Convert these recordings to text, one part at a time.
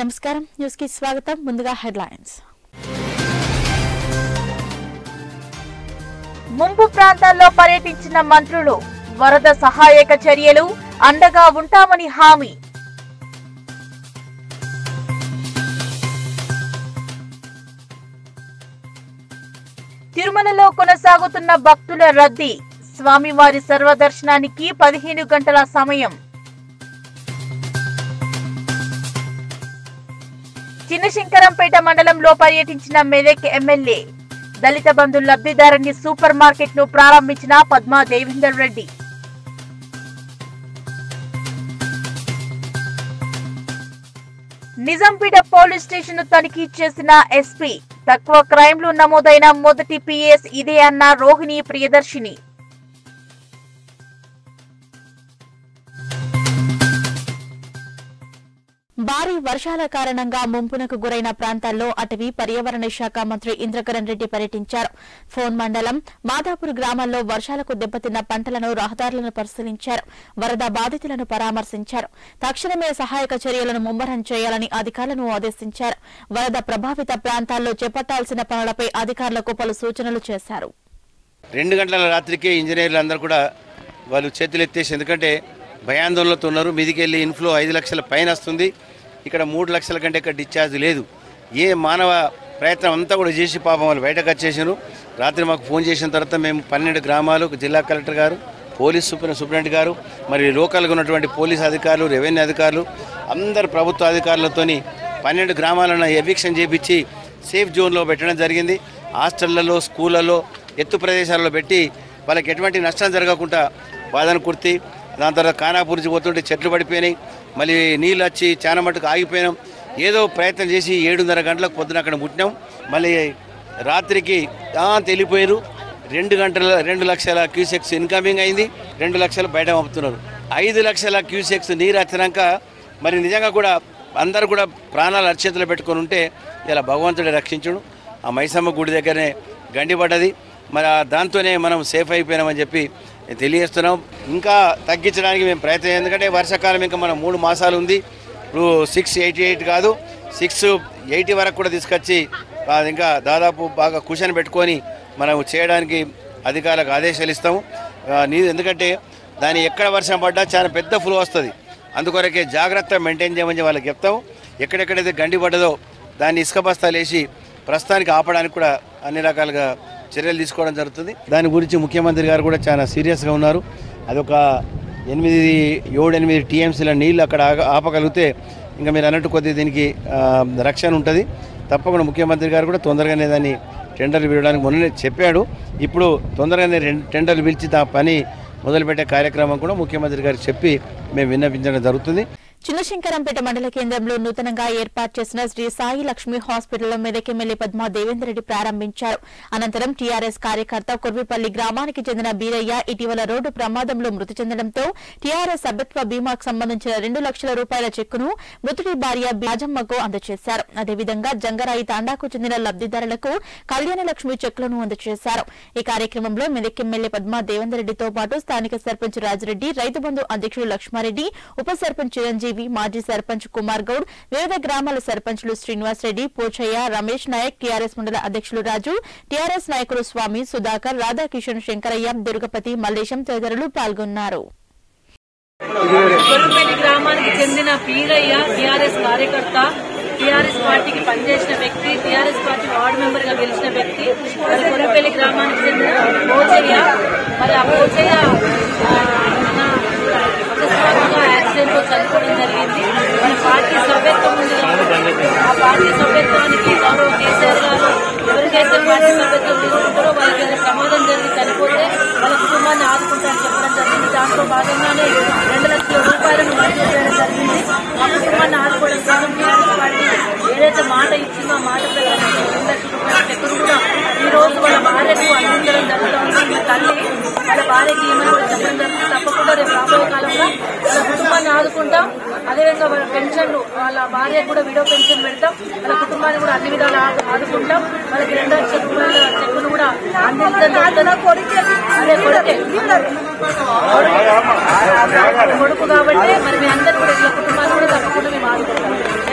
నమస్కారం న్యూస్ కి స్వాగతం ముందుగా హెడ్లైన్స్ ముంపు ప్రాంతాల్లో పర్యటించిన మంత్రులు వరద సహాయక చర్యలు అండగా ఉంటామని హామీ తిరుమలలో కొనసాగుతున్న భక్తుల రద్దీ స్వామివారి సర్వదర్శనానికి పదిహేను గంటల సమయం చిన్నశంకరంపేట మండలంలో పర్యటించిన మెదక్ ఎమ్మెల్యే దళిత బంధు లబ్ధిదారుని సూపర్ మార్కెట్ ను ప్రారంభించిన పద్మా దేవేందర్ రెడ్డి నిజాంపేట పోలీస్ స్టేషన్ ను తనిఖీ చేసిన ఎస్పీ తక్కువ క్రైమ్లు నమోదైన మొదటి పిఎస్ ఇదే అన్న రోహిణి ప్రియదర్శిని భారీ వర్షాల కారణంగా ముంపునకు గురైన ప్రాంతాల్లో అటవీ పర్యావరణ శాఖ మంత్రి ఇంద్రకరణ్ రెడ్డి పర్యటించారు ఫోన్ మండలం మాదాపూర్ గ్రామాల్లో వర్షాలకు దెబ్బతిన్న పంటలను రహదారులను పరిశీలించారు వరద బాధితులను పరామర్శించారు తక్షణమే సహాయక చర్యలను ముమ్మరం చేయాలని అధికారులను ఆదేశించారు వరద ప్రభావిత ప్రాంతాల్లో చేపట్టాల్సిన పనులపై అధికారులకు పలు సూచనలు చేశారు రెండు గంటల రాత్రికే ఇంజనీర్లు అందరూ కూడా వాళ్ళు చేతులు ఎత్తేసి ఎందుకంటే భయాందోళనతో ఉన్నారు మీదికి వెళ్ళి ఇన్ఫ్లో ఐదు లక్షల పైన వస్తుంది ఇక్కడ మూడు లక్షల కంటే ఇక్కడ డిశ్చార్జ్ లేదు ఏ మానవ ప్రయత్నం అంతా కూడా చేసి పాపం వాళ్ళు బయటకు వచ్చేసారు రాత్రి మాకు ఫోన్ చేసిన తర్వాత మేము పన్నెండు గ్రామాలు జిల్లా కలెక్టర్ గారు పోలీస్ సూపర్ సూపరింటెండెంట్ గారు మరి లోకల్గా ఉన్నటువంటి పోలీస్ అధికారులు రెవెన్యూ అధికారులు అందరు ప్రభుత్వ అధికారులతోని పన్నెండు గ్రామాలను ఎవిక్షన్ చేపించి సేఫ్ జోన్లో పెట్టడం జరిగింది హాస్టళ్లలో స్కూళ్ళలో ఎత్తు ప్రదేశాలలో పెట్టి వాళ్ళకి ఎటువంటి నష్టం జరగకుండా బాధను కుర్తి దాని తర్వాత ఖానాపూర్ నుంచి పోతుంటే చెట్లు పడిపోయినాయి మళ్ళీ నీళ్ళు వచ్చి చాలా మటుకు ఆగిపోయినాం ఏదో ప్రయత్నం చేసి ఏడున్నర గంటలకు పొద్దున అక్కడ ముట్టినాం మళ్ళీ రాత్రికి ఆ, తెలిపోయారు రెండు గంటల రెండు లక్షల క్యూసెక్స్ ఇన్కమింగ్ అయింది రెండు లక్షలు బయట పంపుతున్నారు ఐదు లక్షల క్యూసెక్స్ నీరు వచ్చినాక మరి నిజంగా కూడా అందరూ కూడా ప్రాణాలు అరచేతిలో పెట్టుకొని ఉంటే ఇలా భగవంతుడే రక్షించుడు ఆ మైసమ్మ గుడి దగ్గరనే గండి పడ్డది మరి ఆ దాంతోనే మనం సేఫ్ అయిపోయినామని చెప్పి తెలియజేస్తున్నాం ఇంకా తగ్గించడానికి మేము ప్రయత్నం ఎందుకంటే వర్షాకాలం ఇంకా మన మూడు మాసాలు ఉంది ఇప్పుడు సిక్స్ ఎయిటీ ఎయిట్ కాదు సిక్స్ ఎయిటీ వరకు కూడా తీసుకొచ్చి అది ఇంకా దాదాపు బాగా కుషన్ పెట్టుకొని మనం చేయడానికి అధికారులకు ఆదేశాలు ఇస్తాము ఆ, నీ ఎందుకంటే దాని ఎక్కడ వర్షం పడ్డా చాలా పెద్ద ఫ్లో వస్తుంది అందుకొరకే జాగ్రత్త మెయింటైన్ చేయమని వాళ్ళకి చెప్తాము ఎక్కడెక్కడైతే గండి పడ్డదో దాన్ని ఇసుక బస్తాలు వేసి ప్రస్తుతానికి ఆపడానికి కూడా అన్ని రకాలుగా చర్యలు తీసుకోవడం జరుగుతుంది దాని గురించి ముఖ్యమంత్రి గారు కూడా చాలా సీరియస్గా ఉన్నారు అదొక ఎనిమిది ఏడు ఎనిమిది టీఎంసీల నీళ్ళు అక్కడ ఆగ- ఆపగలిగితే ఇంకా మీరు అన్నట్టు కొద్దిగా దీనికి ఆ, రక్షణ ఉంటుంది తప్పకుండా ముఖ్యమంత్రి గారు కూడా తొందరగానే దాన్ని టెండర్లు పిలవడానికి మొన్ననే చెప్పాడు ఇప్పుడు తొందరగానే రెండు టెండర్లు పిలిచి ఆ పని మొదలుపెట్టే కార్యక్రమం కూడా ముఖ్యమంత్రి గారికి చెప్పి మేము విన్నపించడం జరుగుతుంది చిన్నశంకరంపేట మండల కేంద్రంలో నూతనంగా ఏర్పాటు చేసిన శ్రీ సాయి లక్ష్మి హాస్పిటల్లో మెదక్ ఎమ్మెల్యే పద్మా దేవేందర్ రెడ్డి ప్రారంభించారు అనంతరం టీఆర్ఎస్ కార్యకర్త కుర్విపల్లి గ్రామానికి చెందిన బీరయ్య ఇటీవల రోడ్డు ప్రమాదంలో మృతి చెందడంతో టీఆర్ఎస్ సభ్యత్వ బీమాకు సంబంధించిన రెండు లక్షల రూపాయల చెక్కును మృతుడి భార్య రాజమ్మకు అందజేశారు అదేవిధంగా జంగరాయి తాండాకు చెందిన లబ్దిదారులకు కళ్యాణ లక్ష్మి చెక్కులను అందజేశారు ఈ కార్యక్రమంలో మెదక్ ఎమ్మెల్యే పద్మా దేవేందర్ రెడ్డితో పాటు స్థానిక సర్పంచ్ రాజిరెడ్డి రైతు బంధు అధ్యక్షుడు లక్ష్మారెడ్డి ఉప సర్పంచ్ చిరంజీవి మాజీ సర్పంచ్ కుమార్ గౌడ్ వివిధ గ్రామాల సర్పంచ్లు శ్రీనివాస్ రెడ్డి పోచయ్య రమేష్ నాయక్ టీఆర్ఎస్ మండల అధ్యక్షులు రాజు టీఆర్ఎస్ నాయకులు స్వామి సుధాకర్ రాధాకిషన్ శంకరయ్య దుర్గపతి మల్లేశం తదితరులు పాల్గొన్నారు గొర్రెపల్లి గ్రామానికి చెందిన పీరయ్య టీఆర్ఎస్ కార్యకర్త టీఆర్ఎస్ పార్టీకి పనిచేసిన వ్యక్తి టీఆర్ఎస్ పార్టీ వార్డు మెంబర్ గా గెలిచిన వ్యక్తి మరి గొర్రెపల్లి గ్రామానికి చెందిన పోచయ్య మరి ఆ పోచయ్య ఆ, మన అకస్మాత్తుగా యాక్సిడెంట్ తో చనిపోవడం జరిగింది మన పార్టీ సభ్యత్వం ఉంది కాబట్టి ఆ పార్టీ సభ్యత్వానికి గౌరవ కేసీఆర్ గారు ఎవరికైతే పార్టీ సభ్యత్వం తీసుకుంటారో వాళ్ళకి ఏదైనా ప్రమాదం జరిగి చనిపోతే వాళ్ళ కుటుంబాన్ని ఆదుకుంటారని చెప్పడం జరిగింది దాంట్లో భాగంగానే రెండు లక్షల రూపాయలను మంజూరు చేయడం జరిగింది ఆ కుటుంబాన్ని ఆదుకోవడం కోసం టీఆర్ఎస్ పార్టీ ఏదైతే మాట ఇచ్చిందో ఆ మాట ప్రకారం రెండు లక్షల రూపాయల చెక్కును కూడా ఈ రోజు వాళ్ళ భార్యకు అందించడం జరుగుతుంది ఈ తల్లి వాళ్ళ భార్యకి ఏమని కూడా చెప్పడం జరుగుతుంది తప్పకుండా రేపు రాబోయే కాలంలో వాళ్ళ కుటుంబాన్ని ఆదుకుంటాం అదేవిధంగా వాళ్ళ పెన్షన్లు వాళ్ళ భార్యకు కూడా విడో పెన్షన్ పెడతాం వాళ్ళ కుటుంబాన్ని కూడా అన్ని విధాలు ఆదు- ఆదుకుంటాం వాళ్ళకి రెండు లక్షల రూపాయల చెక్కును కూడా అందించడం జరుగుతుంది అదే కొడుకే కొడుకు కాబట్టి మరి మీ అందరూ కూడా ఇట్లా కుటుంబాన్ని కూడా తప్పకుండా మేము ఆదుకుంటాం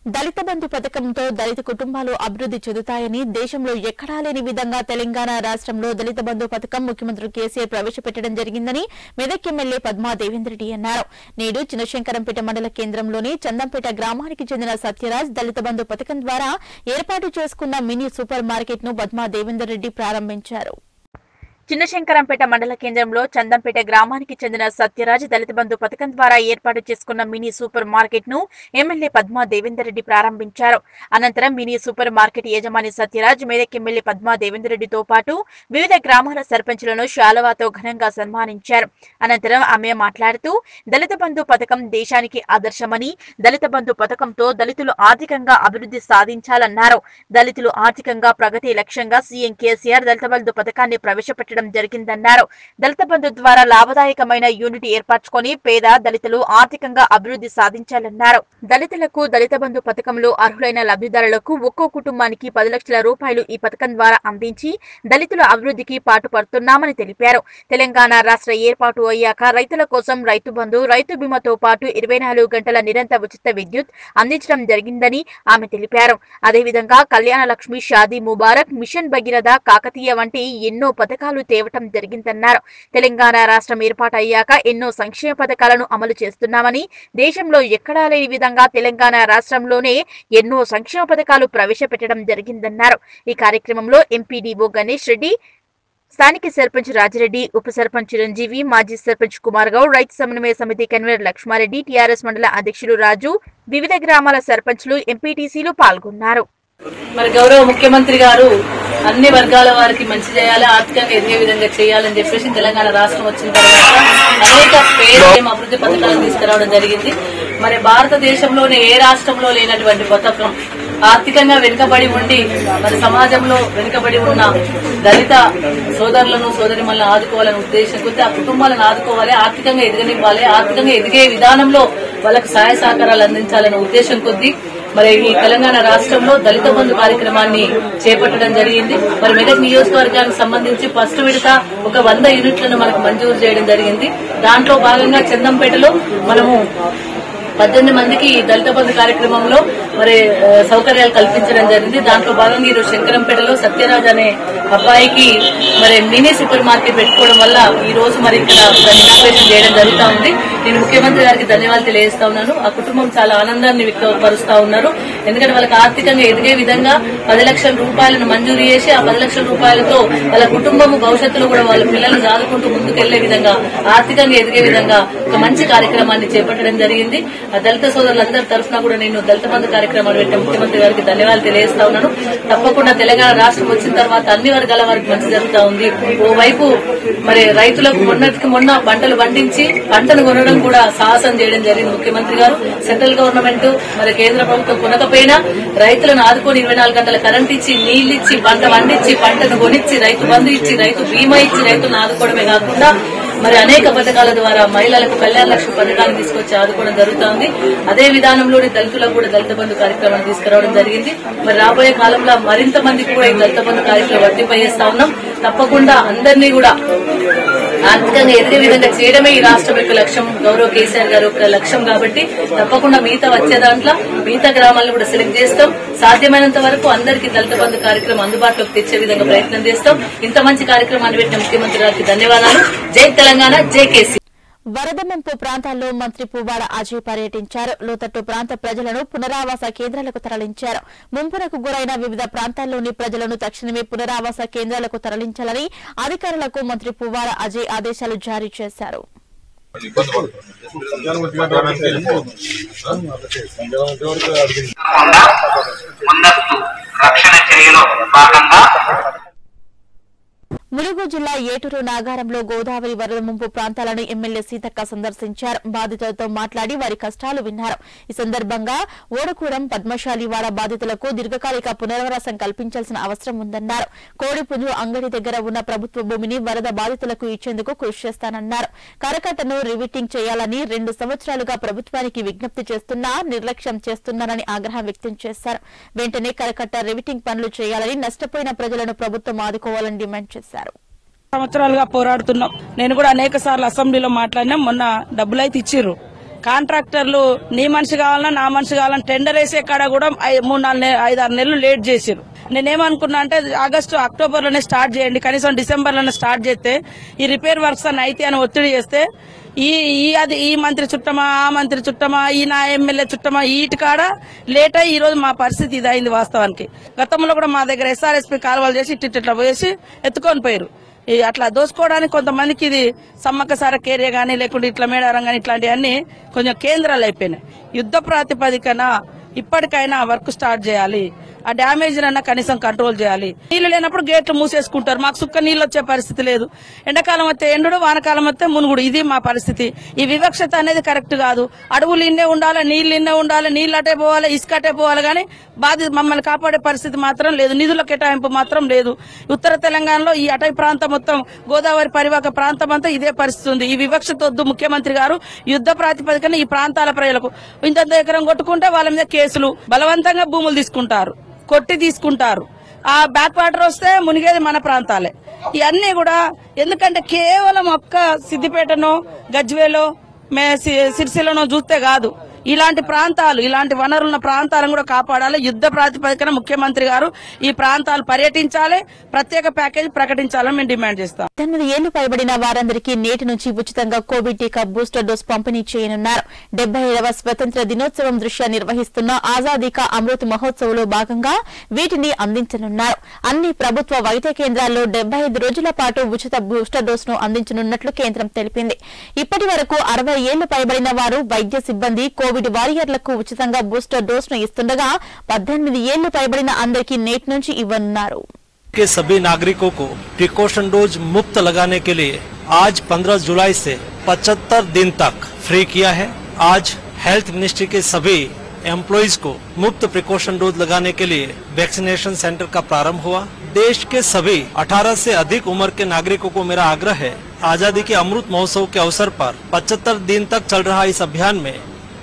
దళిత బంధు పథకంతో దళిత కుటుంబాలు అభివృద్ది చెందుతాయని దేశంలో ఎక్కడా లేని విధంగా తెలంగాణ రాష్ట్రంలో దళిత బంధు పథకం ముఖ్యమంత్రి కేసీఆర్ ప్రవేశపెట్టడం జరిగిందని మెదక్ ఎమ్మెల్యే పద్మా దేవేందర్ రెడ్డి అన్నారు నేడు చిన్నశంకరంపేట మండల కేంద్రంలోని చందంపేట గ్రామానికి చెందిన సత్యరాజ్ దళిత బంధు పథకం ద్వారా ఏర్పాటు చేసుకున్న మినీ సూపర్ మార్కెట్ ను పద్మా దేవేందర్ రెడ్డి ప్రారంభించారు చిన్నశంకరంపేట మండల కేంద్రంలో చందంపేట గ్రామానికి చెందిన సత్యరాజ్ దళిత బంధు పథకం ద్వారా ఏర్పాటు చేసుకున్న మినీ సూపర్ మార్కెట్ ను ఎమ్మెల్యే పద్మా దేవేందర్ రెడ్డి ప్రారంభించారు అనంతరం మినీ సూపర్ మార్కెట్ యజమాని సత్యరాజ్ మేదక్ ఎమ్మెల్యే పద్మా దేవేందర్ రెడ్డితో పాటు వివిధ గ్రామాల సర్పంచులను శాలువాతో ఘనంగా సన్మానించారు అనంతరం ఆమె మాట్లాడుతూ దళిత బంధు పథకం దేశానికి ఆదర్శమని దళిత బంధు పథకంతో దళితులు ఆర్థికంగా అభివృద్ధి సాధించాలన్నారు దళితులు ఆర్థికంగా ప్రగతి లక్ష్యంగా సీఎం కేసీఆర్ దళిత బంధు పథకాన్ని ప్రవేశపెట్టడం జరిగిందన్నారు దళిత బంధు ద్వారా లాభదాయకమైన యూనిట్ ఏర్పరచుకొని పేద దళితులు ఆర్థికంగా అభివృద్ధి సాధించాలన్నారు దళితులకు దళిత బంధు పథకంలో అర్హులైన లబ్ధిదారులకు ఒక్కో కుటుంబానికి పది లక్షల రూపాయలు ఈ పథకం ద్వారా అందించి దళితుల అభివృద్ధికి పాటుపడుతున్నామని తెలిపారు తెలంగాణ రాష్ట్ర ఏర్పాటు అయ్యాక రైతుల కోసం రైతు బంధు రైతు బీమాతో పాటు ఇరవై నాలుగు గంటల నిరంతర ఉచిత విద్యుత్ అందించడం జరిగిందని ఆమె తెలిపారు అదేవిధంగా కళ్యాణ లక్ష్మి షాదీ ముబారక్ మిషన్ భగీరథ కాకతీయ వంటి ఎన్నో పథకాలు తేవటం జరిగిందన్నారు తెలంగాణ రాష్ట్రం ఏర్పాటు అయ్యాక ఎన్నో సంక్షేమ పథకాలను అమలు చేస్తున్నామని దేశంలో ఎక్కడా లేని విధంగా తెలంగాణ రాష్ట్రంలోనే ఎన్నో సంక్షేమ పథకాలు ప్రవేశపెట్టడం జరిగిందన్నారు ఈ కార్యక్రమంలో ఎంపీడీఓ గణేష్ రెడ్డి స్థానిక సర్పంచ్ రాజిరెడ్డి ఉప సర్పంచ్ చిరంజీవి మాజీ సర్పంచ్ కుమార్ గౌడ్ రైతు సమన్వయ సమితి కన్వీనర్ లక్ష్మారెడ్డి టీఆర్ఎస్ మండల అధ్యక్షులు రాజు వివిధ గ్రామాల సర్పంచ్లు ఎంపీటీసీలు పాల్గొన్నారు మరి గౌరవ ముఖ్యమంత్రి గారు అన్ని వర్గాల వారికి మంచి చేయాలి ఆర్థికంగా ఎదిగే విధంగా చేయాలని చెప్పేసి తెలంగాణ రాష్ట్రం వచ్చిన తర్వాత అనేక పేరు అభివృద్ధి పథకాలు తీసుకురావడం జరిగింది మరి భారతదేశంలోనే ఏ రాష్ట్రంలో లేనటువంటి పథకం ఆర్థికంగా వెనుకబడి ఉండి మరి సమాజంలో వెనుకబడి ఉన్న దళిత సోదరులను సోదరిమల్ని ఆదుకోవాలనే ఉద్దేశం కొద్ది ఆ కుటుంబాలను ఆదుకోవాలి ఆర్థికంగా ఎదగనివ్వాలి ఆర్థికంగా ఎదిగే విధానంలో వాళ్ళకు సహాయ సహకారాలు అందించాలనే ఉద్దేశం కొద్దీ మరి ఈ తెలంగాణ రాష్ట్రంలో దళిత బంధు కార్యక్రమాన్ని చేపట్టడం జరిగింది మరి మెదక్ నియోజకవర్గానికి సంబంధించి ఫస్ట్ విడత ఒక వంద యూనిట్లను మనకు మంజూరు చేయడం జరిగింది దాంట్లో భాగంగా చందంపేటలో మనము పద్దెనిమిది మందికి ఈ దళిత బంధు కార్యక్రమంలో మరి ఆ, సౌకర్యాలు కల్పించడం జరిగింది దాంట్లో భాగంగా ఈరోజు శంకరంపేటలో సత్యరాజ్ అనే అబ్బాయికి మరి మినీ సూపర్ మార్కెట్ పెట్టుకోవడం వల్ల ఈ రోజు మరి ఇక్కడ దాన్ని ఇనాగ్రేషన్ చేయడం జరుగుతా ఉంది నేను ముఖ్యమంత్రి గారికి ధన్యవాదాలు తెలియజేస్తా ఉన్నాను ఆ కుటుంబం చాలా ఆనందాన్ని వ్యక్తపరుస్తా ఉన్నారు ఎందుకంటే వాళ్ళకి ఆర్థికంగా ఎదిగే విధంగా పది లక్షల రూపాయలను మంజూరు చేసి ఆ పది లక్షల రూపాయలతో వాళ్ళ కుటుంబం భవిష్యత్తులో కూడా వాళ్ళ పిల్లలను చదువుకుంటూ ముందుకెళ్లే విధంగా ఆర్థికంగా ఎదిగే విధంగా ఒక మంచి కార్యక్రమాన్ని చేపట్టడం జరిగింది ఆ దళిత సోదరులందరి తరఫున కూడా నేను దళిత బంధు కార్యక్రమాలు పెట్టిన ముఖ్యమంత్రి గారికి ధన్యవాదాలు తెలియజేస్తా ఉన్నాను తప్పకుండా తెలంగాణ రాష్ట్రం వచ్చిన తర్వాత అన్ని వర్గాల వారికి మంచి జరుగుతా ఉంది ఓవైపు మరి రైతులకు మొన్నటికి మొన్న పంటలు పండించి పంటను కొనడం కూడా సాహసం చేయడం జరిగింది ముఖ్యమంత్రి గారు సెంట్రల్ గవర్నమెంట్ మరి కేంద్ర ప్రభుత్వం కొనకపోయినా రైతులను ఆదుకొని ఇరవై నాలుగు గంటల కరెంట్ ఇచ్చి నీళ్లు ఇచ్చి పంట పండించి పంటను కొనిచ్చి రైతు బంధు ఇచ్చి రైతు బీమా ఇచ్చి రైతులను ఆదుకోవడమే కాకుండా మరి అనేక పథకాల ద్వారా మహిళలకు కళ్యాణ లక్ష్మి పథకాన్ని తీసుకొచ్చి ఆదుకోవడం జరుగుతోంది అదే విధానంలోనే దళితులకు కూడా దళిత బంధు కార్యక్రమాన్ని తీసుకురావడం జరిగింది మరి రాబోయే కాలంలో మరింత మందికి కూడా ఈ దళిత బంధు కార్యక్రమం వర్తింపజేస్తా ఉన్నాం తప్పకుండా అందరినీ కూడా ఆర్థికంగా ఎదిగే విధంగా చేయడమే ఈ రాష్ట్రం యొక్క లక్ష్యం గౌరవ కేసీఆర్ గారు యొక్క లక్ష్యం కాబట్టి తప్పకుండా మిగతా వచ్చే దాంట్లో మిగతా గ్రామాలను కూడా సెలెక్ట్ చేస్తాం సాధ్యమైనంత వరకు అందరికీ దళిత బంధు కార్యక్రమం అందుబాటులోకి తెచ్చే విధంగా ప్రయత్నం చేస్తాం ఇంత మంచి కార్యక్రమాన్ని పెట్టిన ముఖ్యమంత్రి గారికి ధన్యవాదాలు జై తెలంగాణ జై కేసీ వరద ముంపు ప్రాంతాల్లో మంత్రి పువ్వాడ అజయ్ పర్యటించారు లోతట్టు ప్రాంత ప్రజలను పునరావాస కేంద్రాలకు తరలించారు ముంపునకు గురైన వివిధ ప్రాంతాల్లోని ప్రజలను తక్షణమే పునరావాస కేంద్రాలకు తరలించాలని అధికారులకు మంత్రి పువ్వాడ అజయ్ ఆదేశాలు జారీ చేశారు కాకుండా ముందస్తు రక్షణ చర్యలో భాగంగా ములుగు జిల్లా ఏటూరు నాగారంలో గోదావరి వరద ముంపు ప్రాంతాలను ఎమ్మెల్యే సీతక్క సందర్శించారు బాధితులతో మాట్లాడి వారి కష్టాలు విన్నారు ఈ సందర్భంగా ఓడకూరం పద్మశాలివాడ బాధితులకు దీర్ఘకాలిక పునరావాసం కల్పించాల్సిన అవసరం ఉందన్నారు కోడిపుంజు అంగడి దగ్గర ఉన్న ప్రభుత్వ భూమిని వరద బాధితులకు ఇచ్చేందుకు కృషి చేస్తానన్నారు కరకట్టను రివిటింగ్ చేయాలని రెండు సంవత్సరాలుగా ప్రభుత్వానికి విజ్ఞప్తి చేస్తున్నా నిర్లక్ష్యం చేస్తున్నారని ఆగ్రహం వ్యక్తం చేశారు వెంటనే కరకట్ట రివిటింగ్ పనులు చేయాలని నష్టపోయిన ప్రజలను ప్రభుత్వం ఆదుకోవాలని డిమాండ్ చేశారు సంవత్సరాలుగా పోరాడుతున్నాం నేను కూడా అనేక సార్లు అసెంబ్లీలో మాట్లాడినా మొన్న డబ్బులు అయితే ఇచ్చిర్రు కాంట్రాక్టర్లు నీ మనిషి కావాలన్నా నా మనిషి కావాలన్నా టెండర్ వేసే కాడ కూడా ఐ- మూడు నాలుగు నె- ఐదు ఆరు నెలలు లేట్ చేసారు నేనేమనుకున్నా అంటే ఆగస్టు అక్టోబర్ లోనే స్టార్ట్ చేయండి కనీసం డిసెంబర్ లోనే స్టార్ట్ చేస్తే ఈ రిపేర్ వర్క్స్ అన్న అయితే అని ఒత్తిడి చేస్తే ఈ ఈ అది ఈ మంత్రి చుట్టమా ఆ మంత్రి చుట్టమా ఈ నా ఎమ్మెల్యే చుట్టమా ఈటి కాడ లేట్ అయ్యి ఈ రోజు మా పరిస్థితి ఇది అయింది వాస్తవానికి గతంలో కూడా మా దగ్గర ఎస్ఆర్ఎస్పీ కాలువలు చేసి ఇట్టి ఇట్లా పోయేసి ఎత్తుకొని పోయారు ఈ అట్లా దోసుకోవడానికి కొంతమందికి ఇది సమ్మక్క సార కేరియా గానీ లేకుంటే ఇట్లా మేడారం గానీ ఇట్లాంటివన్నీ కొంచెం కేంద్రాలు అయిపోయినాయి యుద్ధ ప్రాతిపదికన ఇప్పటికైనా వర్క్ స్టార్ట్ చేయాలి ఆ డ్యామేజ్ అన్న కనీసం కంట్రోల్ చేయాలి నీళ్లు లేనప్పుడు గేట్లు మూసేసుకుంటారు మాకు సుక్క నీళ్ళు వచ్చే పరిస్థితి లేదు ఎండాకాలం వస్తే ఎండుడు వానకాలం వస్తే మునుగుడు ఇది మా పరిస్థితి ఈ వివక్షత అనేది కరెక్ట్ కాదు అడవులు ఇన్నే ఉండాలి నీళ్లు ఇన్నే ఉండాలి నీళ్ళు అటే పోవాలి ఇసుక అటే పోవాలి కానీ బాధ్యత మమ్మల్ని కాపాడే పరిస్థితి మాత్రం లేదు నిధుల కేటాయింపు మాత్రం లేదు ఉత్తర తెలంగాణలో ఈ అటవీ ప్రాంతం మొత్తం గోదావరి పరివాహక ప్రాంతం అంతా ఇదే పరిస్థితి ఉంది ఈ వివక్షత వద్దు ముఖ్యమంత్రి గారు యుద్ధ ప్రాతిపదికన ఈ ప్రాంతాల ప్రజలకు ఇంత ఎకరం కొట్టుకుంటే వాళ్ళ మీద కేసులు బలవంతంగా భూములు తీసుకుంటారు కొట్టి తీసుకుంటారు ఆ బ్యాక్ వాటర్ వస్తే మునిగేది మన ప్రాంతాలే ఇవన్నీ కూడా ఎందుకంటే కేవలం ఒక్క సిద్దిపేటనో గజ్వేలో మే సి- సిరిసిల్లనో చూస్తే కాదు ఇలాంటి ప్రాంతాలు ఇలాంటి వనరులున్న ప్రాంతాలను కూడా కాపాడాలి యుద్ధ ప్రాతిపదికన ముఖ్యమంత్రి గారు ఈ ప్రాంతాలు పర్యటించాలి ప్రత్యేక ప్యాకేజ్ ప్రకటించాలని మేము డిమాండ్ చేస్తాం పద్దెనిమిది ఏళ్లు పైబడిన వారందరికీ నేటి నుంచి ఉచితంగా కోవిడ్ టీకా బూస్టర్ డోస్ పంపిణీ చేయనున్నారు డెబ్బై ఏడవ స్వతంత్ర దినోత్సవం దృష్ట్యా నిర్వహిస్తున్న ఆజాదీ కా అమృత్ మహోత్సవ్లో భాగంగా వీటిని అందించనున్నారు అన్ని ప్రభుత్వ వైద్య కేంద్రాల్లో డెబ్బై ఐదు రోజుల పాటు ఉచిత బూస్టర్ డోస్ ను అందించనున్నట్లు కేంద్రం తెలిపింది ఇప్పటి వరకు అరవై ఏళ్లు పైబడిన వారు వైద్య సిబ్బంది కోవిడ్ వారియర్లకు ఉచితంగా బూస్టర్ డోస్ ను ఇస్తుండగా పద్దెనిమిది ఏళ్లు పైబడిన అందరికీ నేటి నుంచి ఇవ్వనున్నారు के सभी नागरिकों को प्रिकॉशन डोज मुफ्त लगाने के लिए आज 15 जुलाई से 75 दिन तक फ्री किया है आज हेल्थ मिनिस्ट्री के सभी एम्प्लॉइज को मुफ्त प्रिकॉशन डोज लगाने के लिए वैक्सीनेशन सेंटर का प्रारंभ हुआ देश के सभी 18 से अधिक उम्र के नागरिकों को मेरा आग्रह है आजादी के अमृत महोत्सव के अवसर पर 75 दिन तक चल रहा इस अभियान में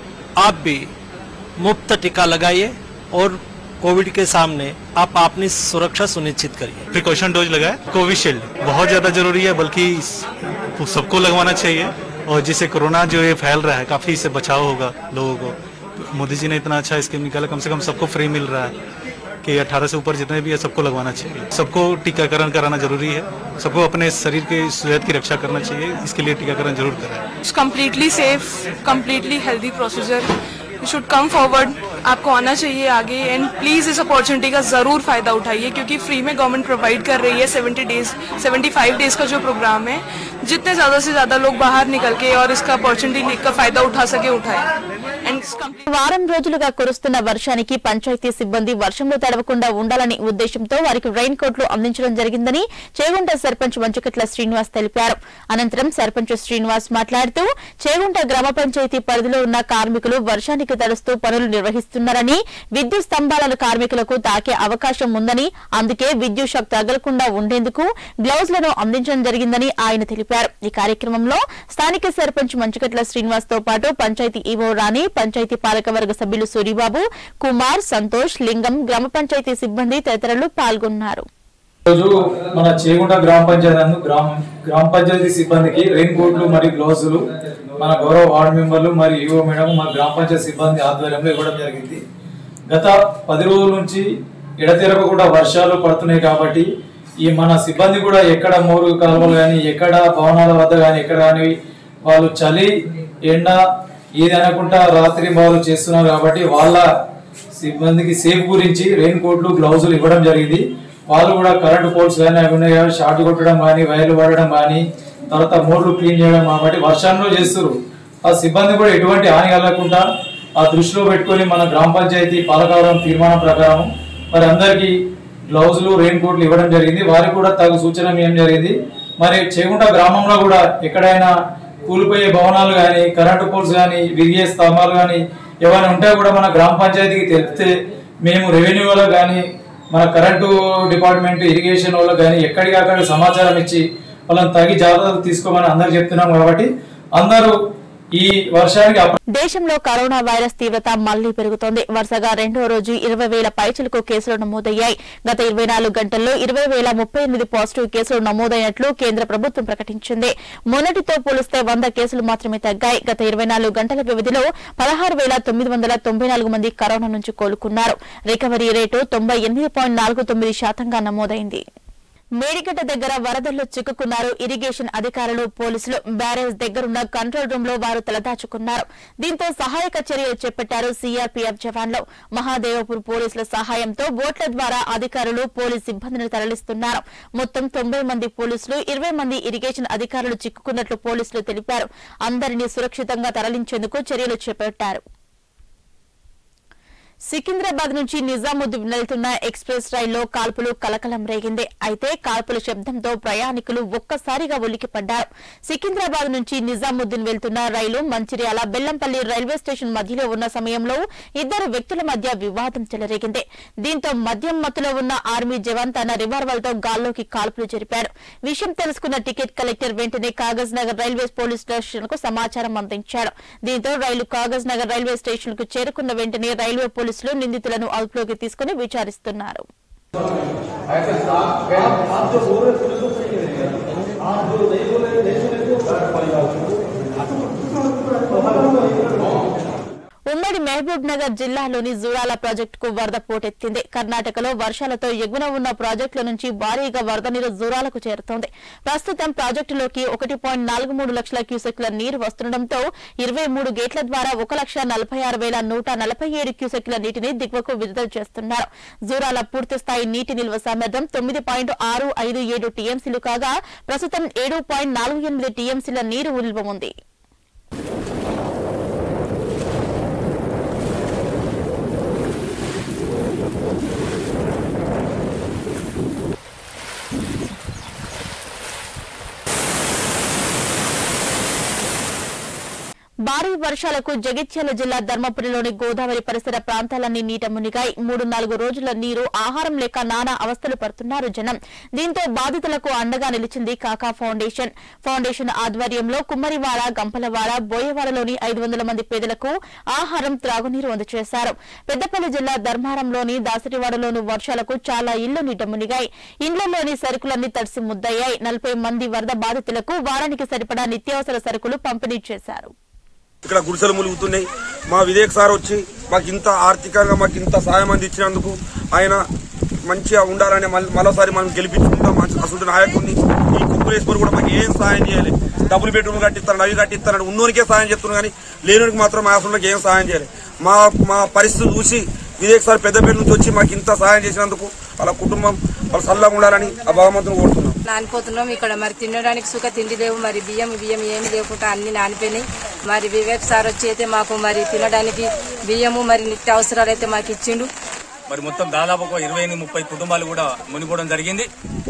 आप भी मुफ्त टीका लगाइए और कोविड के सामने आप अपनी सुरक्षा सुनिश्चित करिए प्रिकॉशन डोज लगाए कोविशील्ड बहुत ज़्यादा जरूरी है बल्कि इस- सबको लगवाना चाहिए और जिससे कोरोना जो ये फैल रहा है काफ़ी इससे बचाव होगा लोगों को मोदी जी ने इतना अच्छा स्कीम निकाला कम से कम सबको फ्री मिल रहा है कि 18 से ऊपर जितने भी है सबको लगवाना चाहिए सबको टीकाकरण कराना जरूरी है सबको अपने शरीर की सेहत की रक्षा करना चाहिए इसके लिए टीकाकरण जरूर कराएं It's completely safe, completely healthy procedure. You should come forward. आपको आना चाहिए आगे एंड प्लीज इस अपॉर्चुनिटी का जरूर फायदा उठाइए क्योंकि फ्री में गवर्नमेंट प्रोवाइड कर रही है 70 डेज 75 डेज का जो प्रोग्राम है जितने ज्यादा से ज्यादा लोग बाहर निकल के और इसका अपॉर्चुनिटी का फायदा उठा सके उठाए एंड వారం రోజులుగా కురుస్తున్న వర్షానికి పంచాయతీ సిబ్బంది వర్షంలో తడవకుండా ఉండాలని ఉద్దేశంతో వారికి రెయిన్ కోట్లు అందించడం జరిగిందని చేగుంట సర్పంచ్ మంచుకట్ల శ్రీనివాస్ తెలిపారు అనంతరం సర్పంచ్ శ్రీనివాస్ మాట్లాడుతూ చేగుంట గ్రామ పంచాయతీ పరిధిలో ఉన్న కార్మికులు వర్షానికి తడుస్తూ పనులు నిర్వహిస్తున్నారని విద్యుత్ స్తంభాలను కార్మికులకు తాకే అవకాశం ఉందని అందుకే విద్యుత్ షాక్ తగలకుండా ఉండేందుకు గ్లౌజ్ లను అందించడం జరిగిందని ఆయన తెలిపారు ఈ కార్యక్రమంలో స్థానిక సర్పంచ్ మంచుకట్ల శ్రీనివాస్ తో పాటు పంచాయతీ ఈవో రాణి పంచాయతీ పాలకవర్గ సభ్యులు సూరిబాబు కుమార్ సంతోష్ లింగం గ్రామ పంచాయతీ సిబ్బంది తదితరులు పాల్గొన్నారు రోజు మన చేగుంట గ్రామ పంచాయతీ నందు గ్రామ గ్రామ పంచాయతీ సిబ్బందికి రెయిన్ కోట్లు మరియు గ్లౌజులు మన గౌరవ వార్డు మెంబర్లు మరియు యువ మేడం మన గ్రామ పంచాయతీ సిబ్బంది ఆధ్వర్యంలో ఇవ్వడం జరిగింది గత పది రోజుల నుంచి ఎడతెరపకుండా వర్షాలు పడుతున్నాయి కాబట్టి ఈ మన సిబ్బంది కూడా ఎక్కడ మోరు కాలువలు కానీ ఎక్కడ భవనాల వద్ద కానీ ఎక్కడ కానీ వాళ్ళు చలి ఎండ ఏది అనకుండా రాత్రి బాలు చేస్తున్నారు కాబట్టి వాళ్ళ సిబ్బందికి సేఫ్ గురించి రెయిన్ కోట్లు గ్లౌజులు ఇవ్వడం జరిగింది వాళ్ళు కూడా కరెంట్ పోల్స్ కానీ అవి ఉన్నాయి కాబట్టి షార్ట్ కొట్టడం కానీ వైర్లు పడడం కానీ తర్వాత మోర్లు క్లీన్ చేయడం కాబట్టి వర్షంలో చేస్తారు ఆ సిబ్బంది కూడా ఎటువంటి హాని కలగకుండా ఆ దృష్టిలో పెట్టుకొని మన గ్రామ పంచాయతీ పాలకవర్గం తీర్మానం ప్రకారం మరి అందరికీ గ్లౌజులు రెయిన్ కోట్లు ఇవ్వడం జరిగింది వారికి కూడా తగు సూచన ఇవ్వడం జరిగింది మరి చేగుంట గ్రామంలో కూడా ఎక్కడైనా కూలిపోయే భవనాలు కానీ కరెంటు పోల్స్ కానీ విరిగే స్తంభాలు కానీ ఏమైనా ఉంటే కూడా మన గ్రామ పంచాయతీకి తెలిపితే మేము రెవెన్యూ వాళ్ళకి కానీ మన కరెంటు డిపార్ట్మెంట్ ఇరిగేషన్ వాళ్ళకి కానీ ఎక్కడికక్కడ సమాచారం ఇచ్చి వాళ్ళని తగి జాగ్రత్తలు తీసుకోమని అందరికి చెప్తున్నాం కాబట్టి అందరూ ఈ వర్షానికి అప్ర- దేశంలో కరోనా వైరస్ తీవ్రత మళ్లీ పెరుగుతోంది వరుసగా రెండో రోజు ఇరవై వేల పైచలకు కేసులు నమోదయ్యాయి గత ఇరవై నాలుగు గంటల్లో ఇరవై వేల ముప్పై ఎనిమిది పాజిటివ్ కేసులు నమోదైనట్లు కేంద్ర ప్రభుత్వం ప్రకటించింది మొన్నటితో పోలిస్తే వంద కేసులు మాత్రమే తగ్గాయి గత ఇరవై నాలుగు గంటల వ్యవధిలో పదహారు వేల తొమ్మిది వందల తొంభై నాలుగు మంది కరోనా నుంచి కోలుకున్నారు రికవరీ రేటు తొంభై ఎనిమిది పాయింట్ నాలుగు తొమ్మిది శాతంగా నమోదైంది మేడిగడ్డ దగ్గర వరదల్లో చిక్కుకున్నారు ఇరిగేషన్ అధికారులు పోలీసులు బ్యారేజ్ దగ్గరున్న కంట్రోల్ రూమ్ లో వారు తలదాచుకున్నారు దీంతో సహాయక చర్యలు చేపట్టారు సీఆర్పీఎఫ్ జవాన్లు మహాదేవపూర్ పోలీసుల సహాయంతో బోట్ల ద్వారా అధికారులు పోలీస్ సిబ్బందిని తరలిస్తున్నారు మొత్తం తొంభై మంది పోలీసులు ఇరవై మంది ఇరిగేషన్ అధికారులు చిక్కుకున్నట్లు పోలీసులు తెలిపారు అందరినీ సురక్షితంగా తరలించేందుకు చర్యలు చేపట్టారు సికింద్రాబాద్ నుంచి నిజాముద్దీన్ వెళ్తున్న ఎక్స్ప్రెస్ రైల్లో కాల్పులు కలకలం రేగింది అయితే కాల్పుల శబ్దంతో ప్రయాణికులు ఒక్కసారిగా ఉలిక్కిపడ్డారు సికింద్రాబాద్ నుంచి నిజాముద్దీన్ వెళ్తున్న రైలు మంచిర్యాల బెల్లంపల్లి రైల్వే స్టేషన్ మధ్యలో ఉన్న సమయంలో ఇద్దరు వ్యక్తుల మధ్య వివాదం చెలరేగింది దీంతో మద్యం మత్తులో ఉన్న ఆర్మీ జవాన్ తన రివాల్వర్తో గాల్లోకి కాల్పులు జరిపాడు విషయం తెలుసుకున్న టికెట్ కలెక్టర్ వెంటనే Kagaz Nagar railway police station కు సమాచారం అందించాడు దీంతో రైలు కాగజ్ నగర్ రైల్వే స్టేషన్ కు చేరుకున్న వెంటనే రైల్వే పోలీసులు నిందితులను అదుపులోకి తీసుకుని విచారిస్తున్నారు ఉమ్మడి మహబూబ్ నగర్ జిల్లాలోని జూరాల ప్రాజెక్టుకు వరద పోటెత్తింది కర్ణాటకలో వర్షాలతో ఎగున ఉన్న ప్రాజెక్టుల నుంచి భారీగా వరద నీరు జూరాలకు చేరుతోంది ప్రస్తుతం ప్రాజెక్టులోకి ఒకటి పాయింట్ నాలుగు మూడు లక్షల క్యూసెక్ల నీరు వస్తుండటంతో ఇరవై మూడు గేట్ల ద్వారా ఒక లక్ష నలభై ఆరు వేల నూట నలభై ఏడు క్యూసెక్ల నీటిని దిగువకు విడుదల చేస్తున్నారు జూరాల పూర్తి స్థాయి నీటి నిల్వ సామర్థ్యం తొమ్మిది పాయింట్ ఆరు ఐదు ఏడు టీఎంసీలు కాగా ప్రస్తుతం ఏడు పాయింట్ నాలుగు ఎనిమిది టీఎంసీల నీరు నిల్వ ఉంది భారీ వర్షాలకు జగిత్యాల జిల్లా ధర్మపురిలోని గోదావరి పరిసర ప్రాంతాలన్నీ నీట మునిగాయి మూడు నాలుగు రోజుల నీరు ఆహారం లేక నానా అవస్థలు పడుతున్నారు జనం దీంతో బాధితులకు అండగా నిలిచింది కాకా ఫౌండేషన్ ఫౌండేషన్ ఆధ్వర్యంలో కుమ్మరివాడ గంపలవాడ బోయవాడలోని ఐదు వందల మంది పేదలకు ఆహారం త్రాగునీరు అందజేశారు పెద్దపల్లి జిల్లా ధర్మారంలోని దాసరివాడలోని వర్షాలకు చాలా ఇళ్లు నీట మునిగాయి ఇండ్లలోని సరుకులన్నీ తడిసి ముద్దయ్యాయి నలభై మంది వరద బాధితులకు వారానికి సరిపడా నిత్యావసర సరుకులు పంపిణీ చేశారు ఇక్కడ గుడిసెలు ములుగుతున్నాయి మా వివేక్ సార్ వచ్చి మాకు ఇంత ఆర్థికంగా మాకు ఇంత సాయం అందించినందుకు ఆయన మంచిగా ఉండాలని మళ్ళీ మరోసారి మనం గెలిపించుకుంటాం మంచి అసలు నాయకుడిని ఈ కుక్కులేశ్వర్ కూడా మాకు ఏం సాయం చేయాలి డబుల్ బెడ్రూమ్ కట్టిస్తాను అవి కట్టిస్తాను ఉన్నోనికే సాయం చేస్తున్నాను కానీ లేనుడికి మాత్రం మా అసలు ఏం సాయం చేయాలి మా మా పరిస్థితి చూసి వివేక్ సార్ పెద్దపేట నుంచి వచ్చి మాకు ఇంత సాయం చేసినందుకు వాళ్ళ కుటుంబం వాళ్ళు చల్లగా ఉండాలని ఆ భగవంతుని కోరుతున్నాం నానిపోతున్నాం ఇక్కడ మరి తినడానికి సుఖ తిండి లేవు మరి బియ్యం బియ్యం ఏమి లేకుండా అన్ని నానిపోయినాయి మరి వివేక్ సార్ వచ్చి అయితే మాకు మరి తినడానికి బియ్యము మరి నిత్య అవసరాలు అయితే మాకు ఇచ్చిండు మరి మొత్తం దాదాపు ఒక ఇరవై ఎనిమిది ముప్పై కుటుంబాలు కూడా మునిపోవడం జరిగింది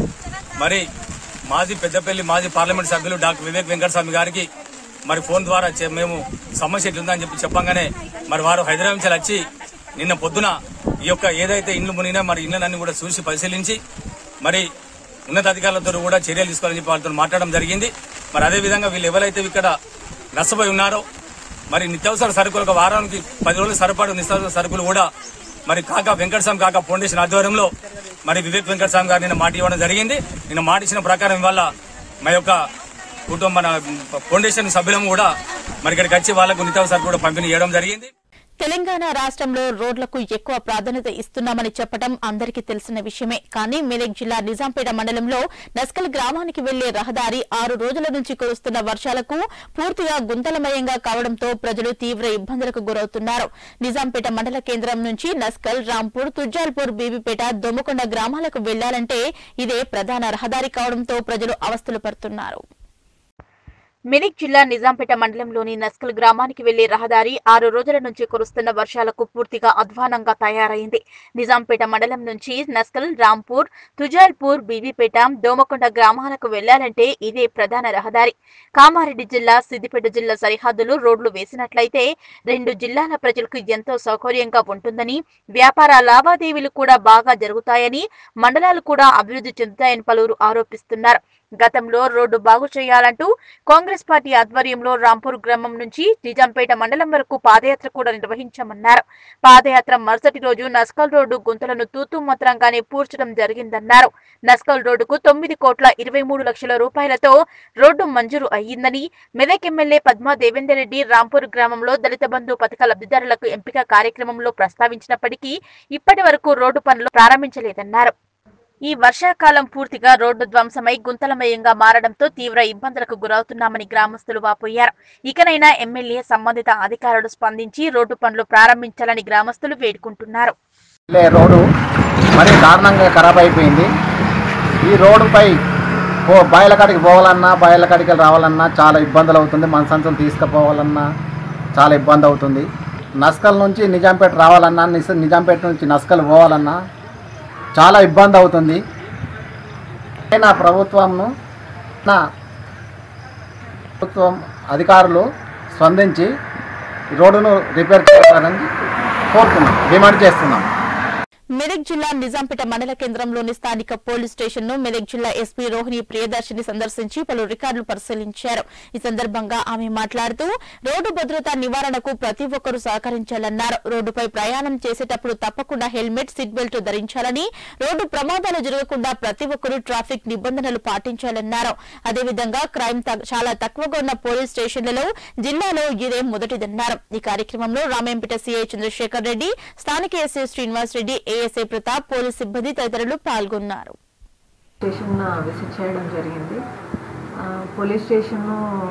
మరి మాజీ పెద్దపల్లి మాజీ పార్లమెంట్ సభ్యులు డాక్టర్ వివేక్ వెంకటస్వామి గారికి మరి ఫోన్ ద్వారా చె- మేము సమస్య ఇట్లుందని చెప్పి చెప్పంగానే మరి వారు హైదరాబాద్ నుంచి వచ్చి నిన్న పొద్దున ఈ యొక్క ఏదైతే ఇండ్లు మునిగినా మరి ఇండ్లన్నీ కూడా చూసి పరిశీలించి మరి ఉన్నతాధికారులతో కూడా చర్యలు తీసుకోవాలని చెప్పి వాళ్ళతో మాట్లాడడం జరిగింది మరి అదే విధంగా వీళ్ళు ఎవరైతే ఇక్కడ నష్టపోయి ఉన్నారో మరి నిత్యావసర సరుకులు ఒక వారానికి పది రోజులు సరిపడు నిత్యావసర సరుకులు కూడా మరి కాకా వెంకటస్వామి కాకా ఫౌండేషన్ ఆధ్వర్యంలో మరి వివేక్ వెంకటస్వామి గారు నిన్న మాట ఇవ్వడం జరిగింది నిన్న మాట ఇచ్చిన ప్రకారం ఇవాళ మా యొక్క కుటుంబ మన ఫౌండేషన్ సభ్యులం కూడా మరి ఇక్కడికి వచ్చి వాళ్ళకు నిత్యావసర కూడా పంపిణీ చేయడం జరిగింది తెలంగాణ రాష్ట్రంలో రోడ్లకు ఎక్కువ ప్రాధాన్యత ఇస్తున్నామని చెప్పడం అందరికీ తెలిసిన విషయమే కానీ మెదక్ జిల్లా నిజాంపేట మండలంలో నస్కల్ గ్రామానికి వెళ్లే రహదారి ఆరు రోజుల నుంచి కురుస్తున్న వర్షాలకు పూర్తిగా గుంతలమయంగా కావడంతో ప్రజలు తీవ్ర ఇబ్బందులకు గురవుతున్నారు నిజాంపేట మండల కేంద్రం నుంచి నస్కల్ రాంపూర్ తుజ్జాల్పూర్ బీబీపేట దొమ్మకొండ గ్రామాలకు వెళ్లాలంటే ఇదే ప్రధాన రహదారి కావడంతో ప్రజలు అవస్థలు పడుతున్నారు మెదక్ జిల్లా నిజాంపేట మండలంలోని నస్కల్ గ్రామానికి వెళ్లే రహదారి ఆరు రోజుల నుంచి కురుస్తున్న వర్షాలకు పూర్తిగా అధ్వానంగా తయారైంది నిజాంపేట మండలం నుంచి నస్కల్ రాంపూర్ తుజాల్పూర్ బీబీపేట దోమకొండ గ్రామాలకు వెళ్లాలంటే ఇదే ప్రధాన రహదారి కామారెడ్డి జిల్లా సిద్దిపేట జిల్లా సరిహద్దులు రోడ్లు వేసినట్లయితే రెండు జిల్లాల ప్రజలకు ఎంతో సౌకర్యంగా ఉంటుందని వ్యాపార లావాదేవీలు కూడా బాగా జరుగుతాయని మండలాలు కూడా అభివృద్ధి చెందుతాయని పలువురు ఆరోపిస్తున్నారు గతంలో రోడ్డు బాగు చేయాలంటూ కాంగ్రెస్ పార్టీ ఆధ్వర్యంలో రాంపూర్ గ్రామం నుంచి నిజాంపేట మండలం వరకు పాదయాత్ర కూడా నిర్వహించామన్నారు పాదయాత్ర మరుసటి రోజు నస్కల్ రోడ్డు గుంతలను తూతూ మంత్రంగానే పూడ్చడం జరిగిందన్నారు నస్కల్ రోడ్డుకు తొమ్మిది కోట్ల ఇరవై మూడు లక్షల రూపాయలతో రోడ్డు మంజూరు అయ్యిందని మెదక్ ఎమ్మెల్యే పద్మా దేవేందర్ రెడ్డి రాంపూర్ గ్రామంలో దళిత బంధు పథక లబ్ధిదారులకు ఎంపిక కార్యక్రమంలో ప్రస్తావించినప్పటికీ ఇప్పటి వరకు రోడ్డు పనులు ప్రారంభించలేదన్నారు ఈ వర్షాకాలం పూర్తిగా రోడ్డు ధ్వంసమై గుంతలమయంగా మారడంతో తీవ్ర ఇబ్బందులకు గురవుతున్నామని గ్రామస్తులు వాపోయారు ఇకనైనా ఎమ్మెల్యే సంబంధిత అధికారులు స్పందించి రోడ్డు పనులు ప్రారంభించాలని గ్రామస్తులు వేడుకుంటున్నారు లే రోడ్డు మరీ దారుణంగా ఖరాబ్ అయిపోయింది ఈ రోడ్డుపై పో బయలకాడికి పోవాలన్నా బయలకాడికి రావాలన్నా చాలా ఇబ్బందులు అవుతుంది మన సంచులు తీసుకుపోవాలన్నా చాలా ఇబ్బంది అవుతుంది నస్కల్ నుంచి నిజాంపేట రావాలన్నా నిజ- నిజాంపేట నుంచి నస్కల్ పోవాలన్నా చాలా ఇబ్బంది అవుతుంది నా ప్రభుత్వంను నా ప్రభుత్వం అధికారులు స్పందించి ఈ రోడ్డును రిపేర్ చేయాలని కోరుతున్నాం డిమాండ్ చేస్తున్నాం మెదక్ జిల్లా నిజాంపేట మండల కేంద్రంలోని స్థానిక పోలీస్ స్టేషన్ ను మెదక్ జిల్లా ఎస్పీ రోహిణి ప్రియదర్శిని సందర్శించి పలు రికార్డులు పరిశీలించారు ఈ సందర్భంగా ఆమె మాట్లాడుతూ రోడ్డు భద్రతా నివారణకు ప్రతి ఒక్కరూ సహకరించాలన్నారు రోడ్డుపై ప్రయాణం చేసేటప్పుడు తప్పకుండా హెల్మెట్ సీట్ బెల్ట్ ధరించాలని రోడ్డు ప్రమాదాలు జరగకుండా ప్రతి ఒక్కరూ ట్రాఫిక్ నిబంధనలు పాటించాలన్నారు అదేవిధంగా క్రైమ్ త- చాలా తక్కువగా ఉన్న పోలీస్ స్టేషన్లలో జిల్లాలో ఇదే మొదటిదన్నారు ఈ కార్యక్రమంలో రామేంపేట సీఐ చంద్రశేఖర్ రెడ్డి స్థానిక SI Srinivas Reddy ASI Pratap police సిబ్బంది తదితరులు పాల్గొన్నారు స్టేషన్ విజిట్ చేయడం జరిగింది ఆ, police station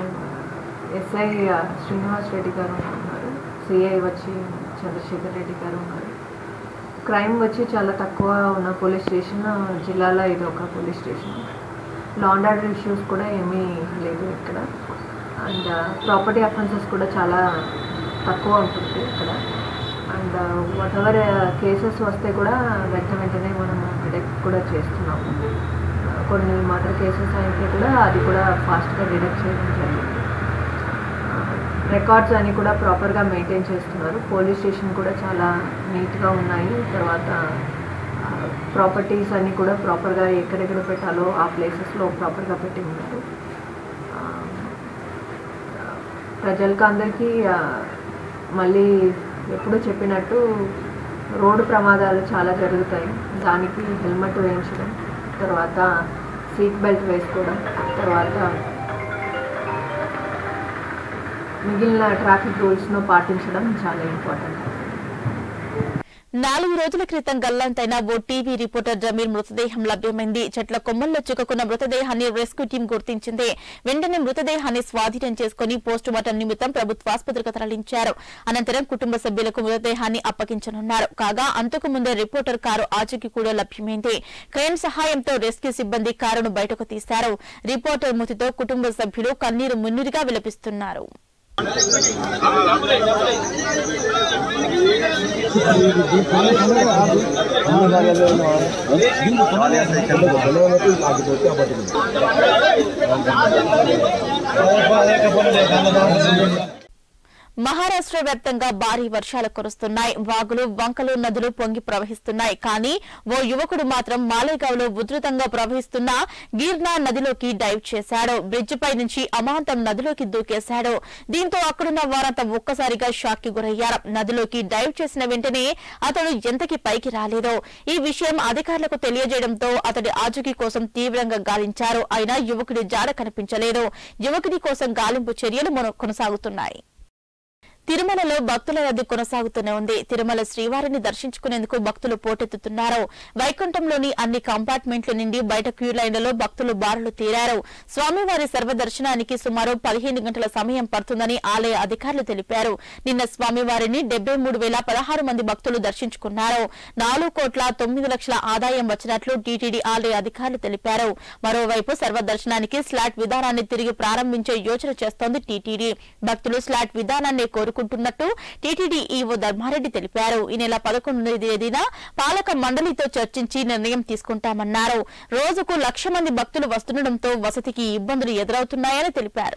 SI Srinivas Reddy garu ఉన్నారు సిఐ వచ్చి చంద్రశేఖర్ రెడ్డి గారు ఉన్నారు క్రైమ్ వచ్చి చాలా తక్కువ ఉన్న పోలీస్ స్టేషన్ జిల్లాలో ఇది ఒక police station law and order issues కూడా ఏమీ లేదు ఇక్కడ అండ్ ప్రాపర్టీ అఫెన్సెస్ కూడా చాలా తక్కువ ఉంటుంది ఇక్కడ అండ్ వాట్ ఎవర్ కేసెస్ వస్తే కూడా వెంట వెంటనే మనం డిటెక్ట్ కూడా చేస్తున్నాము ఆ, కొన్ని మర్డర్ కేసెస్ అయితే కూడా అది కూడా ఫాస్ట్గా డిటెక్ట్ చేయడం జరిగింది రికార్డ్స్ అన్ని కూడా ప్రాపర్గా మెయింటైన్ చేస్తున్నారు పోలీస్ స్టేషన్ కూడా చాలా నీట్గా ఉన్నాయి తర్వాత ప్రాపర్టీస్ అన్నీ కూడా ప్రాపర్గా ఎక్కడెక్కడ పెట్టాలో ఆ ప్లేసెస్లో ప్రాపర్గా పెట్టి ఉన్నారు ఆ, ప్రజలకు అందరికీ ఆ, మళ్ళీ ఎప్పుడూ చెప్పినట్టు రోడ్డు ప్రమాదాలు చాలా జరుగుతాయి దానికి హెల్మెట్ వేయించడం తర్వాత సీట్ బెల్ట్ వేసుకోవడం తర్వాత మిగిలిన ట్రాఫిక్ రూల్స్ను పాటించడం చాలా ఇంపార్టెంట్ నాలుగు రోజుల క్రితం గల్లంతైన ఓ టీవీ రిపోర్టర్ జమీర్ మృతదేహం లభ్యమైంది చెట్ల కొమ్మల్లో చిక్కుకున్న మృతదేహాన్ని రెస్క్యూ టీం గుర్తించింది వెంటనే మృతదేహాన్ని స్వాధీనం చేసుకుని పోస్టుమార్టం నిమిత్తం ప్రభుత్వాసుపత్రికి తరలించారు అనంతరం కుటుంబ సభ్యులకు మృతదేహాన్ని అప్పగించనున్నారు కాగా అంతకు ముందే రిపోర్టర్ కారు ఆచూకీ కూడా లభ్యమైంది క్రేన్ సహాయంతో రెస్క్యూ సిబ్బంది కారును బయటకు తీశారు రిపోర్టర్ మృతితో కుటుంబ సభ్యులు కన్నీరు మున్నీరుగా విలపిస్తున్నారు మహారాష్ట్ర వ్యాప్తంగా భారీ వర్షాలు కురుస్తున్నాయి వాగులు వంకలు నదులు పొంగి ప్రవహిస్తున్నాయి కానీ ఓ యువకుడు మాత్రం మాలేగావ్లో ఉధృతంగా ప్రవహిస్తున్న గిర్నా నదిలోకి డైవ్ చేశాడు బ్రిడ్జ్ పై నుంచి అమాంతం నదిలోకి దూకేశాడు దీంతో అక్కడున్న వారంతా ఒక్కసారిగా షాక్ కి గురయ్యారు నదిలోకి డైవ్ చేసిన వెంటనే అతడు ఎంతకి పైకి రాలేదో ఈ విషయం అధికారులకు తెలియజేయడంతో అతడి ఆచూకీ కోసం తీవ్రంగా గాలించారు అయినా యువకుడి జాడ కనిపించలేదు యువకుడి కోసం గాలింపు చర్యలు మొన- కొనసాగుతున్నాయి తిరుమలలో భక్తుల రద్దీ కొనసాగుతూనే ఉంది తిరుమల శ్రీవారిని దర్శించుకునేందుకు భక్తులు పోటెత్తుతున్నారు వైకుంఠంలోని అన్ని కంపార్ట్మెంట్ల నుండి బయట క్యూ లైన్లలో భక్తులు బారులు తీరారు స్వామివారి సర్వదర్శనానికి సుమారు పదిహేను గంటల సమయం పడుతుందని ఆలయ అధికారులు తెలిపారు నిన్న స్వామివారిని డెబ్బై మూడు వేల పదహారు మంది భక్తులు దర్శించుకున్నారు నాలుగు కోట్ల తొమ్మిది లక్షల ఆదాయం వచ్చినట్లు టీటీడీ ఆలయ అధికారులు తెలిపారు మరోవైపు సర్వదర్శనానికి స్లాట్ విధానాన్ని తిరిగి ప్రారంభించే యోచన చేస్తోంది టీటీడీ భక్తులు స్లాట్ విధానాన్ని కోరుకుంటున్నట్టు టీటీడీ ఈవో ధర్మారెడ్డి తెలిపారు ఈ నెల పదకొండు తేదీన పాలక మండలితో చర్చించి నిర్ణయం తీసుకుంటామన్నారు రోజుకు లక్ష మంది భక్తులు వస్తుండటంతో వసతికి ఇబ్బందులు ఎదురవుతున్నాయని తెలిపారు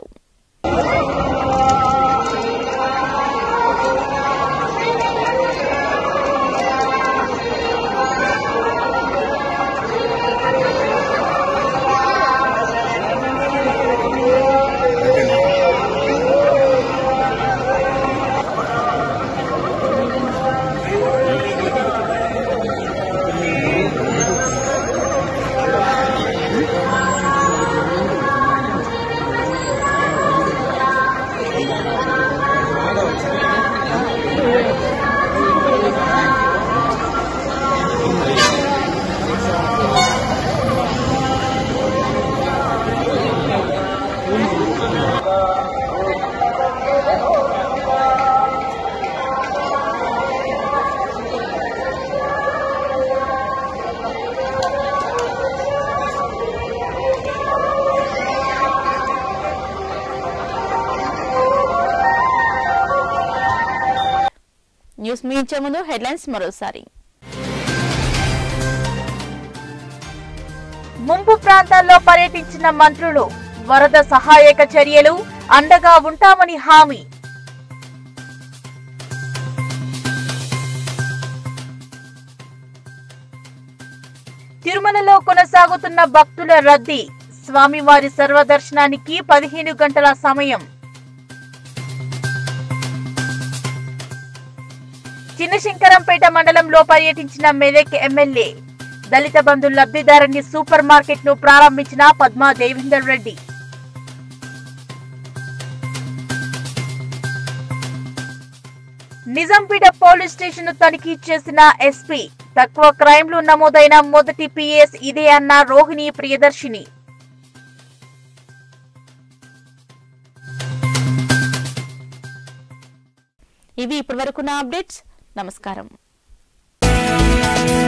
న్యూస్ ముగించే ముందు హెడ్లైన్స్ మరోసారి ముంపు ప్రాంతాల్లో పర్యటించిన మంత్రులు వరద సహాయక చర్యలు అండగా ఉంటామని హామీ తిరుమలలో కొనసాగుతున్న భక్తుల రద్దీ స్వామివారి సర్వదర్శనానికి పదిహేను గంటల సమయం చిన్నశంకరంపేట మండలంలో పర్యటించిన మెదక్ ఎమ్మెల్యే దళిత బంధు లబ్ధిదారుని సూపర్ మార్కెట్ ను ప్రారంభించిన పద్మా దేవేందర్ రెడ్డి నిజాంపేట పోలీస్ స్టేషన్ ను తనిఖీ చేసిన ఎస్పీ తక్కువ క్రైమ్లు నమోదైన మొదటి పిఎస్ ఇదే అన్న రోహిణి ప్రియదర్శిని ఇవి ఇప్పటివరకున్న అప్డేట్స్ నమస్కారం